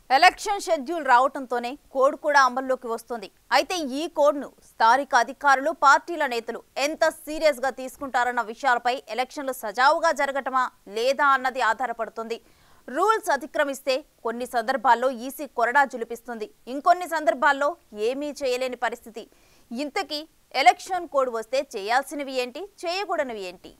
election schedule రావడంతోనే code కూడా అమల్లోకి వస్తుంది అయితే ఈ కోడ్ను స్థానిక అధికారులు పార్టీల నేతలు ఎంత సీరియస్ గా తీసుకుంటారన్న విషయాలపై ఎలక్షన్లు సజావుగా జరగటమా లేదా అన్నది ఆధారపడుతుంది రూల్స్ అతిక్రమిస్తే కొన్ని సందర్భాల్లో ఈసీ కొరడా జులిపిస్తుంది ఇంకొన్ని సందర్భాల్లో ఏమీ చేయలేని పరిస్థితి ఇంతకీ ఎలక్షన్ కోడ్ వస్తే చేయాల్సినవి ఏంటి చేయకూడనివి ఏంటి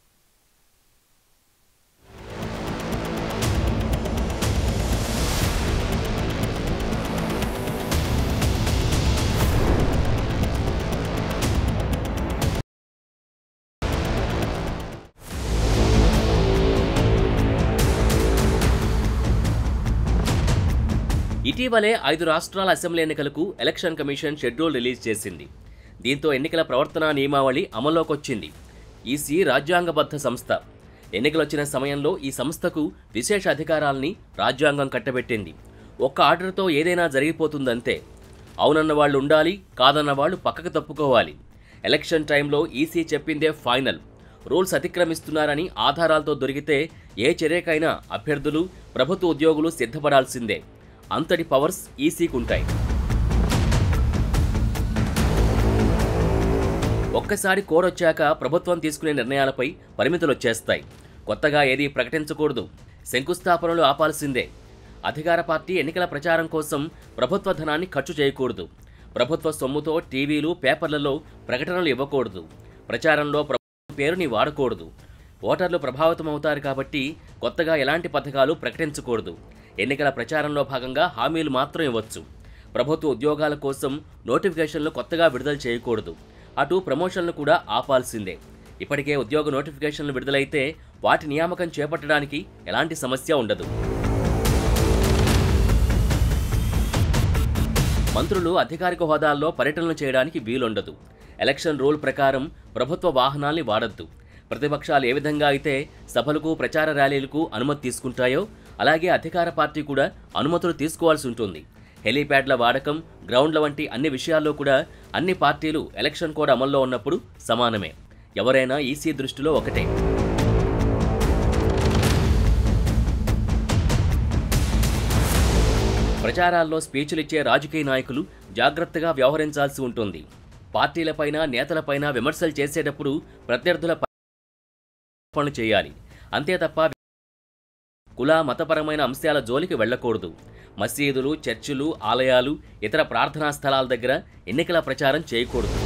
ఇటీవలే ఐదు రాష్ట్రాల అసెంబ్లీ ఎన్నికలకు ఎలక్షన్ కమిషన్ షెడ్యూల్ రిలీజ్ చేసింది దీంతో ఎన్నికల ప్రవర్తనా నియమావళి అమల్లోకొచ్చింది ఈసీ రాజ్యాంగబద్ధ సంస్థ ఎన్నికలొచ్చిన సమయంలో ఈ సంస్థకు విశేష అధికారాల్ని రాజ్యాంగం కట్టబెట్టింది ఒక్క ఆర్డర్తో ఏదైనా జరిగిపోతుందంతే అవునన్న వాళ్ళు ఉండాలి కాదన్న వాళ్ళు పక్కకు తప్పుకోవాలి ఎలక్షన్ టైంలో ఈసీ చెప్పిందే ఫైనల్ రూల్స్ అతిక్రమిస్తున్నారని ఆధారాలతో దొరికితే ఏ చర్యకైనా అభ్యర్థులు ప్రభుత్వ ఉద్యోగులు సిద్ధపడాల్సిందే అంతటి పవర్స్ ఈసీకి ఉంటాయి ఒక్కసారి కోడ్ వచ్చాక ప్రభుత్వం తీసుకునే నిర్ణయాలపై పరిమితులు వచ్చేస్తాయి కొత్తగా ఏదీ ప్రకటించకూడదు శంకుస్థాపనలు ఆపాల్సిందే అధికార పార్టీ ఎన్నికల ప్రచారం కోసం ప్రభుత్వ ధనాన్ని ఖర్చు చేయకూడదు ప్రభుత్వ సొమ్ముతో టీవీలు పేపర్లలో ప్రకటనలు ఇవ్వకూడదు ప్రచారంలో ప్రభుత్వం పేరుని వాడకూడదు ఓటర్లు ప్రభావితమవుతారు కాబట్టి కొత్తగా ఎలాంటి పథకాలు ప్రకటించకూడదు ఎన్నికల ప్రచారంలో భాగంగా హామీలు మాత్రం ఇవ్వచ్చు ప్రభుత్వ ఉద్యోగాల కోసం నోటిఫికేషన్లు కొత్తగా విడుదల చేయకూడదు అటు ప్రమోషన్లు కూడా ఆపాల్సిందే ఇప్పటికే ఉద్యోగ నోటిఫికేషన్లు విడుదలైతే వాటి నియామకం చేపట్టడానికి ఎలాంటి సమస్య ఉండదు మంత్రులు అధికారిక హోదాల్లో పర్యటనలు చేయడానికి వీలుండదు ఎలక్షన్ రూల్ ప్రకారం ప్రభుత్వ వాహనాల్ని వాడద్దు ప్రతిపక్షాలు ఏ విధంగా అయితే సభలకు ప్రచార ర్యాలీలకు అనుమతి తీసుకుంటాయో అలాగే అధికార పార్టీ కూడా అనుమతులు తీసుకోవాల్సి ఉంటుంది హెలీప్యాడ్ల వాడకం గ్రౌండ్ల వంటి అన్ని విషయాల్లో కూడా అన్ని పార్టీలు ఎలక్షన్ కోడ్ అమల్లో ఉన్నప్పుడు సమానమే ఎవరైనా ఈసీ దృష్టిలో ఒకటే ప్రచారాల్లో స్పీచ్లు ఇచ్చే రాజకీయ నాయకులు జాగ్రత్తగా వ్యవహరించాల్సి ఉంటుంది పార్టీలపైన నేతలపైన విమర్శలు చేసేటప్పుడు ప్రత్యర్థుల పనులు చేయాలి అంతే తప్ప కుల మతపరమైన అంశాల జోలికి వెళ్ళకూడదు మసీదులు చర్చిలు ఆలయాలు ఇతర ప్రార్థనా స్థలాల దగ్గర ఎన్నికల ప్రచారం చేయకూడదు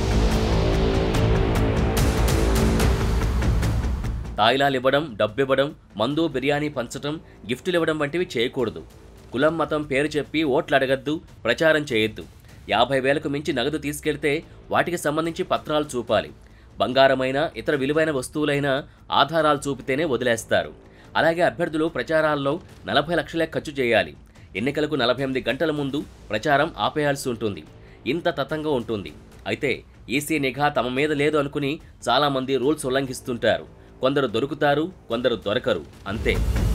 తాయిలాలు ఇవ్వడం డబ్బివ్వడం మందు బిర్యానీ పంచడం గిఫ్టులు ఇవ్వడం వంటివి చేయకూడదు కులం మతం పేరు చెప్పి ఓట్లు అడగద్దు ప్రచారం చేయొద్దు యాభై వేలకు మించి నగదు తీసుకెళ్తే వాటికి సంబంధించి పత్రాలు చూపాలి బంగారమైన ఇతర విలువైన వస్తువులైన ఆధారాలు చూపితేనే వదిలేస్తారు అలాగే అభ్యర్థులు ప్రచారాల్లో నలభై లక్షలే ఖర్చు చేయాలి ఎన్నికలకు నలభై ఎనిమిది గంటల ముందు ప్రచారం ఆపేయాల్సి ఉంటుంది ఇంత తతంగా ఉంటుంది అయితే ఈసీ నిఘా తమ మీద లేదు అనుకుని చాలామంది రూల్స్ ఉల్లంఘిస్తుంటారు కొందరు దొరుకుతారు కొందరు దొరకరు అంతే